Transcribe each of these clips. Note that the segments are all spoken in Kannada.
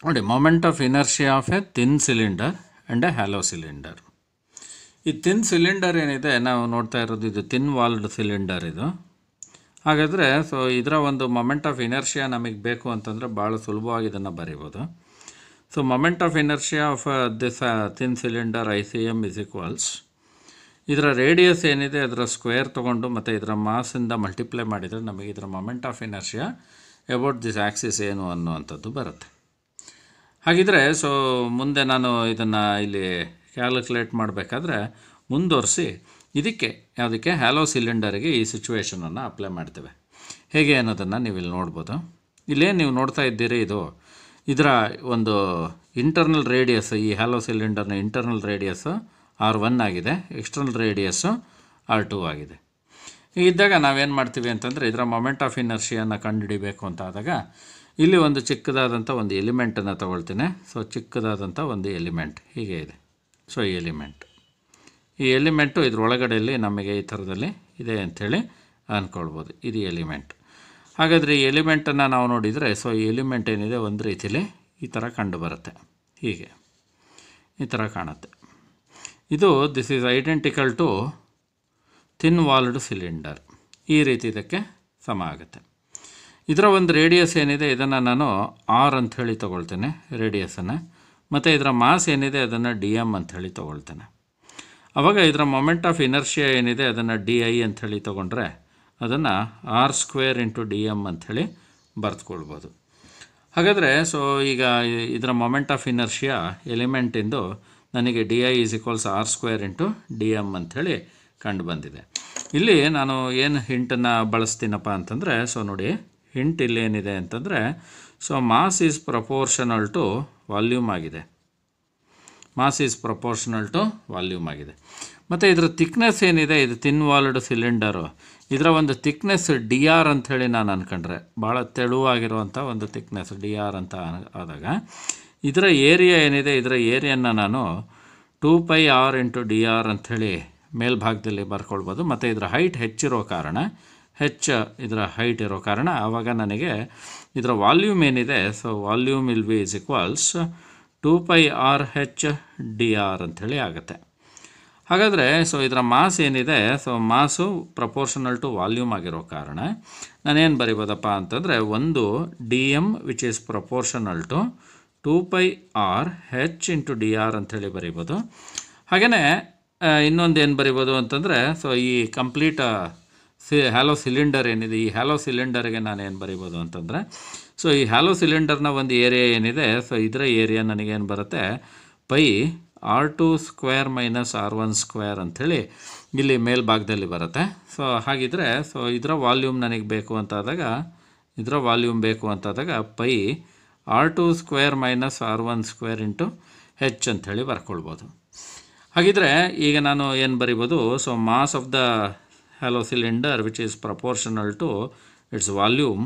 ನೋಡಿ moment of inertia of a thin cylinder and a hollow cylinder ಈ ಥಿನ್ ಸಿಲಿಂಡರ್ ಏನಿದೆ ನಾವು ನೋಡ್ತಾ ಇರೋದು ಇದು ಥಿನ್ ವಾಲ್ಡ್ ಸಿಲಿಂಡರ್ ಇದು ಹಾಗಾದರೆ ಸೊ ಇದರ ಒಂದು ಮೊಮೆಂಟ್ ಆಫ್ ಇನರ್ಷಿಯಾ ನಮಗೆ ಬೇಕು ಅಂತಂದರೆ ಭಾಳ ಸುಲಭವಾಗಿ ಇದನ್ನು ಬರೀಬೋದು so moment of inertia of this thin cylinder I C M is equals ಇದರ ರೇಡಿಯಸ್ ಏನಿದೆ ಅದರ ಸ್ಕ್ವೇರ್ ತೊಗೊಂಡು ಮತ್ತು ಇದರ ಮಾಸಿಂದ ಮಲ್ಟಿಪ್ಲೈ ಮಾಡಿದರೆ ನಮಗೆ ಇದರ moment of inertia about this axis ಏನು ಅನ್ನುವಂಥದ್ದು ಬರುತ್ತೆ ಹಾಗಿದ್ರೆ ಸೊ ಮುಂದೆ ನಾನು ಇದನ್ನು ಇಲ್ಲಿ ಕ್ಯಾಲ್ಕುಲೇಟ್ ಮಾಡಬೇಕಾದ್ರೆ ಮುಂದುವರಿಸಿ ಇದಕ್ಕೆ ಯಾವುದಕ್ಕೆ ಹ್ಯಾಲೋ ಸಿಲಿಂಡರ್ಗೆ ಈ ಸಿಚುವೇಷನನ್ನು ಅಪ್ಲೈ ಮಾಡ್ತೇವೆ ಹೇಗೆ ಅನ್ನೋದನ್ನು ನೀವು ಇಲ್ಲಿ ನೋಡ್ಬೋದು ಇಲ್ಲೇನು ನೀವು ನೋಡ್ತಾ ಇದ್ದೀರಿ ಇದು ಇದರ ಒಂದು ಇಂಟರ್ನಲ್ ರೇಡಿಯಸ್ ಈ ಹ್ಯಾಲೋ ಸಿಲಿಂಡರ್ನ ಇಂಟರ್ನಲ್ ರೇಡಿಯಸ್ಸು ಆರ್ ಒನ್ ಆಗಿದೆ ಎಕ್ಸ್ಟರ್ನಲ್ ರೇಡಿಯಸ್ಸು ಆರ್ ಟೂ ಆಗಿದೆ ಇದ್ದಾಗ ನಾವೇನು ಮಾಡ್ತೀವಿ ಅಂತಂದರೆ ಇದರ ಮೊಮೆಂಟ್ ಆಫ್ ಇನರ್ಷಿಯನ್ನು ಕಂಡುಹಿಡಿಬೇಕು ಅಂತ ಆದಾಗ ಇಲ್ಲಿ ಒಂದು ಚಿಕ್ಕದಾದಂಥ ಒಂದು ಎಲಿಮೆಂಟನ್ನು ತಗೊಳ್ತೀನಿ ಸೊ ಚಿಕ್ಕದಾದಂಥ ಒಂದು ಎಲಿಮೆಂಟ್ ಹೀಗೆ ಇದೆ ಸೊ ಈ ಎಲಿಮೆಂಟ್ ಈ ಎಲಿಮೆಂಟು ಇದ್ರೊಳಗಡೆಯಲ್ಲಿ ನಮಗೆ ಈ ಥರದಲ್ಲಿ ಇದೆ ಅಂಥೇಳಿ ಅಂದ್ಕೊಳ್ಬೋದು ಇದು ಎಲಿಮೆಂಟ್ ಹಾಗಾದರೆ ಈ ಎಲಿಮೆಂಟನ್ನು ನಾವು ನೋಡಿದರೆ ಸೊ ಈ ಎಲಿಮೆಂಟ್ ಏನಿದೆ ಒಂದು ರೀತಿಯಲ್ಲಿ ಈ ಥರ ಕಂಡು ಬರುತ್ತೆ ಹೀಗೆ ಈ ಥರ ಕಾಣುತ್ತೆ ಇದು this is identical to thin walled cylinder ಈ ರೀತಿ ಇದಕ್ಕೆ ಸಮ ಆಗುತ್ತೆ ಇದರ ಒಂದು ರೇಡಿಯಸ್ ಏನಿದೆ ಇದನ್ನು ನಾನು ಆರ್ ಅಂಥೇಳಿ ತೊಗೊಳ್ತೇನೆ ರೇಡಿಯಸನ್ನು ಮತ್ತು ಇದರ ಮಾಸ್ ಏನಿದೆ ಅದನ್ನು ಡಿ ಎಮ್ ಅಂಥೇಳಿ ತೊಗೊಳ್ತೇನೆ ಆವಾಗ ಇದರ ಮೊಮೆಂಟ್ ಆಫ್ ಇನರ್ಷಿಯಾ ಏನಿದೆ ಅದನ್ನು ಡಿ ಐ ಅಂಥೇಳಿ ತೊಗೊಂಡ್ರೆ ಅದನ್ನು r square into d m ಅಂಥೇಳಿ ಬರೆದುಕೊಳ್ಬೋದು ಹಾಗಾದರೆ ಸೊ ಈಗ ಇದರ ಮೊಮೆಂಟ್ ಆಫ್ ಇನರ್ಷಿಯಾ ಎಲಿಮೆಂಟಿಂದು ನನಗೆ d I is equals r square into d m ಅಂಥೇಳಿ ಕಂಡು ಬಂದಿದೆ ಇಲ್ಲಿ ನಾನು ಏನು ಹಿಂಟನ್ನು ಬಳಸ್ತೀನಪ್ಪ ಅಂತಂದರೆ ಸೊ ನೋಡಿ ಹಿಂಟ್ ಇಲ್ಲಿ ಏನಿದೆ ಅಂತಂದರೆ so mass is proportional to volume ಆಗಿದೆ mass is proportional to volume ಆಗಿದೆ ಮತ್ತು ಇದರ ತಿಕ್ನೆಸ್ ಏನಿದೆ ಇದು ತಿನ್ ವಾಲ್ಡ್ ಸಿಲಿಂಡರು ಇದರ ಒಂದು ತಿಕ್ನೆಸ್ ಡಿ ಆರ್ ಅಂಥೇಳಿ ನಾನು ಅಂದ್ಕೊಂಡ್ರೆ ಭಾಳ ತೆಳುವಾಗಿರುವಂಥ ಒಂದು ತಿಕ್ನೆಸ್ ಡಿ ಆರ್ ಅಂತ ಅನ್- ಆದಾಗ ಇದರ ಏರಿಯಾ ಏನಿದೆ ಇದರ ಏರಿಯನ್ನ ನಾನು two pi r into d r ಅಂಥೇಳಿ ಮೇಲ್ಭಾಗದಲ್ಲಿ ಬರ್ಕೊಳ್ಬೋದು ಮತ್ತು ಇದರ ಹೈಟ್ ಹೆಚ್ಚಿರೋ ಕಾರಣ ಹೆಚ್ಚು ಇದರ ಹೈಟ್ ಇರೋ ಕಾರಣ ಆವಾಗ ನನಗೆ ಇದರ ವಾಲ್ಯೂಮ್ ಏನಿದೆ so volume will be is equals two pi r h d r ಅಂಥೇಳಿ ಆಗುತ್ತೆ ಹಾಗಾದರೆ ಸೊ ಇದರ ಮಾಸ್ ಏನಿದೆ so mass proportional to volume ಆಗಿರೋ ಕಾರಣ ನಾನೇನು ಬರಿಬೋದಪ್ಪ ಅಂತಂದರೆ ಒಂದು d m which is proportional to two pi r h into d r ಅಂಥೇಳಿ ಬರಿಬೋದು ಹಾಗೆಯೇ ಇನ್ನೊಂದು ಏನು ಬರಿಬೋದು ಅಂತಂದರೆ ಸೊ ಈ ಕಂಪ್ಲೀಟ್ ಸಿ ಹ್ಯಾಲೋ ಸಿಲಿಂಡರ್ ಏನಿದೆ ಈ ಹ್ಯಾಲೋ ಸಿಲಿಂಡರ್ಗೆ ನಾನು ಏನು ಬರಿಬೋದು ಅಂತಂದರೆ ಸೊ ಈ ಹ್ಯಾಲೋ ಸಿಲಿಂಡರ್ನ ಒಂದು ಏರಿಯಾ ಏನಿದೆ ಸೊ ಇದರ ಏರಿಯಾ ನನಗೇನು ಬರುತ್ತೆ pi r two square minus r one square ಅಂಥೇಳಿ ಇಲ್ಲಿ ಮೇಲ್ಭಾಗದಲ್ಲಿ ಬರುತ್ತೆ ಸೊ ಹಾಗಿದ್ರೆ ಸೊ ಇದರ ವಾಲ್ಯೂಮ್ ನನಗೆ ಬೇಕು ಅಂತಾದಾಗ ಇದರ ವಾಲ್ಯೂಮ್ ಬೇಕು ಅಂತಾದಾಗ pi r two square minus r one square into h ಅಂಥೇಳಿ ಬರ್ಕೊಳ್ಬೋದು ಹಾಗಿದ್ರೆ ಈಗ ನಾನು ಏನು ಬರಿಬೋದು so mass of the hollow cylinder which is proportional to its volume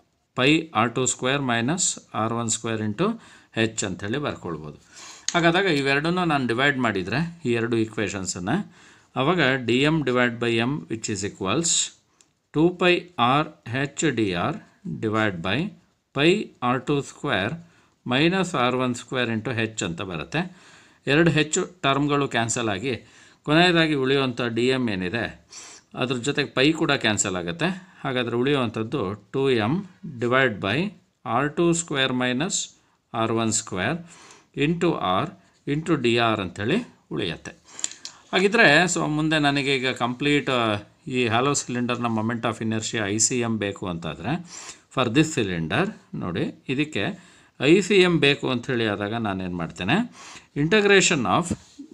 pi r two square minus r one square into h ಅಂಥೇಳಿ ಬರ್ಕೊಳ್ಬೋದು ಹಾಗಾದಾಗ ಇವೆರಡನ್ನೂ ನಾನು ಡಿವೈಡ್ ಮಾಡಿದರೆ ಈ ಎರಡು ಈಕ್ವೇಷನ್ಸನ್ನು ಆವಾಗ d m divide by m which is equals two pi r h d r divide by pi r two square minus r one square into h ಅಂತ ಬರುತ್ತೆ ಎರಡು ಹೆಚ್ಚು ಟರ್ಮ್ಗಳು ಕ್ಯಾನ್ಸಲ್ ಆಗಿ ಕೊನೆಯದಾಗಿ ಉಳಿಯುವಂಥ ಡಿ ಎಮ್ ಏನಿದೆ ಅದ್ರ ಜೊತೆಗೆ ಪೈ ಕೂಡ ಕ್ಯಾನ್ಸಲ್ ಆಗುತ್ತೆ ಹಾಗಾದರೆ ಉಳಿಯುವಂಥದ್ದು two m divide by r two square minus r one square into r into d r ಅಂಥೇಳಿ ಉಳಿಯುತ್ತೆ ಹಾಗಿದ್ರೆ ಸೊ ಮುಂದೆ ನನಗೆ ಈಗ ಕಂಪ್ಲೀಟ್ ಈ ಹ್ಯಾಲೋ ಸಿಲಿಂಡರ್ನ moment of inertia I C m ಬೇಕು ಅಂತಾದರೆ ಫಾರ್ ದಿಸ್ ಸಿಲಿಂಡರ್ ನೋಡಿ ಇದಕ್ಕೆ ಐ ಸಿ ಎಮ್ ಬೇಕು ಅಂಥೇಳಿ ಆದಾಗ ನಾನೇನು ಮಾಡ್ತೇನೆ integration of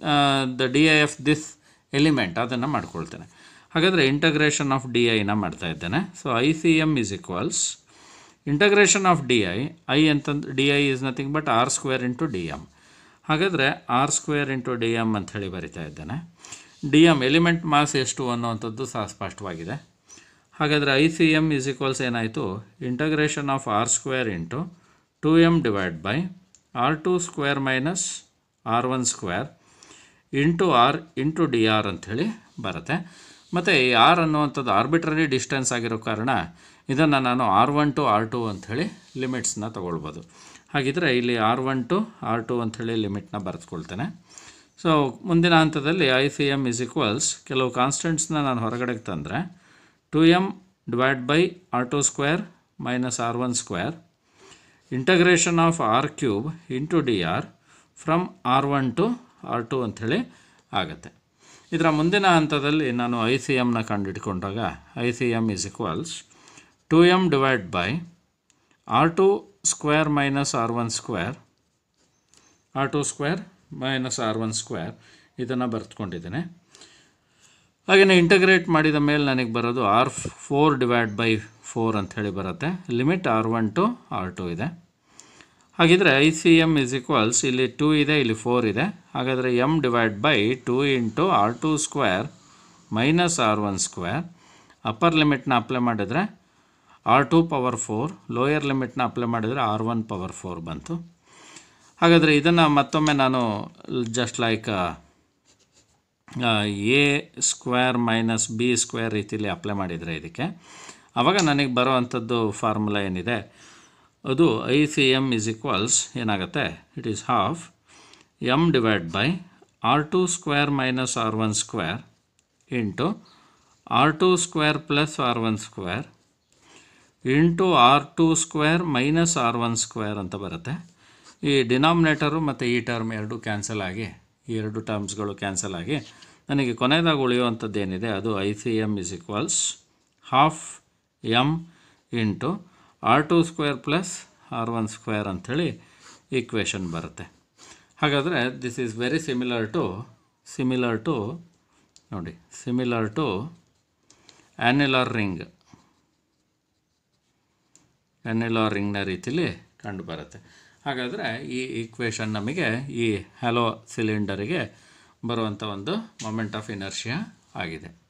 the d I of this element ಅದನ್ನು ಮಾಡ್ಕೊಳ್ತೇನೆ ಹಾಗಾದರೆ ಇಂಟಗ್ರೇಷನ್ ಆಫ್ ಡಿ ಐನ ಮಾಡ್ತಾ ಇದ್ದೇನೆ so I C M is equals integration of d I I ಅಂತಂದು d I is nothing but r square into d m ಹಾಗಾದರೆ r square into d m ಅಂಥೇಳಿ ಬರಿತಾ ಇದ್ದೇನೆ ಡಿ ಎಮ್ ಎಲಿಮೆಂಟ್ ಮಾಸ್ ಎಷ್ಟು ಅನ್ನುವಂಥದ್ದು ಸಹ ಸ್ಪಷ್ಟವಾಗಿದೆ ಹಾಗಾದರೆ I C M is equals ಏನಾಯಿತು integration of r square into two m divide by r two square minus r one square into r into d r ಅಂಥೇಳಿ ಬರುತ್ತೆ ಮತ್ತು ಈ ಆರ್ ಅನ್ನುವಂಥದ್ದು ಆರ್ಬಿಟ್ರರಿ ಡಿಸ್ಟೆನ್ಸ್ ಆಗಿರೋ ಕಾರಣ ಇದನ್ನು ನಾನು r one to r two ಅಂಥೇಳಿ ಲಿಮಿಟ್ಸ್ನ ತೊಗೊಳ್ಬೋದು ಹಾಗಿದ್ರೆ ಇಲ್ಲಿ r one to r two ಅಂಥೇಳಿ ಲಿಮಿಟ್ನ ಬರೆಸ್ಕೊಳ್ತೇನೆ ಸೊ ಮುಂದಿನ ಹಂತದಲ್ಲಿ I C M is equals ಕೆಲವು ಕಾನ್ಸ್ಟೆಂಟ್ಸ್ನ ನಾನು ಹೊರಗಡೆಗೆ ತಂದರೆ two m divide by r two square minus r one square integration of r cube into d r from r one to r two ಅಂಥೇಳಿ ಆಗುತ್ತೆ ಇದರ ಮುಂದಿನ ಹಂತದಲ್ಲಿ ನಾನು ಐ ಸಿ ಎಮ್ನ ಕಂಡುಹಿಡ್ಕೊಂಡಾಗ I C M is equals two m divide by r two square minus r one square r two square minus r one square ಇದನ್ನು ಬರೆದುಕೊಂಡಿದ್ದೇನೆ ಹಾಗೆಯೇ ಇಂಟಗ್ರೇಟ್ ಮಾಡಿದ ಮೇಲೆ ನನಗೆ ಬರೋದು r four divide by four ಅಂಥೇಳಿ ಬರುತ್ತೆ limit r one to r two ಇದೆ ಹಾಗಿದ್ರೆ I C M is equals ಇಲ್ಲಿ ಟೂ ಇದೆ ಇಲ್ಲಿ ಫೋರ್ ಇದೆ ಹಾಗಾದರೆ m divide by two into r two square minus r one square upper ಲಿಮಿಟ್ನ ಅಪ್ಲೈ ಮಾಡಿದರೆ r two power four lower ಲಿಮಿಟ್ನ ಅಪ್ಲೈ ಮಾಡಿದರೆ ಆರ್ ಒನ್ ಪವರ್ ಫೋರ್ ಬಂತು ಹಾಗಾದರೆ ಇದನ್ನು ಮತ್ತೊಮ್ಮೆ ನಾನು just like a square minus b square ರೀತಿಯಲ್ಲಿ ಅಪ್ಲೈ ಮಾಡಿದರೆ ಇದಕ್ಕೆ ಆವಾಗ ನನಗೆ ಬರೋ ಅಂಥದ್ದು ಫಾರ್ಮುಲಾ ಏನಿದೆ ಅದು I C M is equals ಏನಾಗುತ್ತೆ it is half m divide by r two square minus r one square into r two square plus r one square into r two square minus r one square ಅಂತ ಬರುತ್ತೆ ಈ ಡಿನಾಮಿನೇಟರು ಮತ್ತು ಈ ಟರ್ಮ್ ಎರಡು ಕ್ಯಾನ್ಸಲ್ ಆಗಿ ಈ ಎರಡು ಟರ್ಮ್ಸ್ಗಳು ಕ್ಯಾನ್ಸಲ್ ಆಗಿ ನನಗೆ ಕೊನೆಯದಾಗಿ ಉಳಿಯುವಂಥದ್ದು ಏನಿದೆ ಅದು I C M is equals half m into r two square plus r one square ಅಂಥೇಳಿ ಈಕ್ವೇಷನ್ ಬರುತ್ತೆ ಹಾಗಾದರೆ this is very similar to similar to ನೋಡಿ similar to annular ring annular ರಿಂಗ್ನ ರೀತಿಲಿ ಕಂಡು ಬರುತ್ತೆ ಹಾಗಾದರೆ ಈ ಈಕ್ವೇಷನ್ ನಮಗೆ ಈ ಹ್ಯಾಲೋ ಸಿಲಿಂಡರಿಗೆ ಬರುವಂಥ ಒಂದು ಮೊಮೆಂಟ್ ಆಫ್ ಇನರ್ಷಿಯಾ ಆಗಿದೆ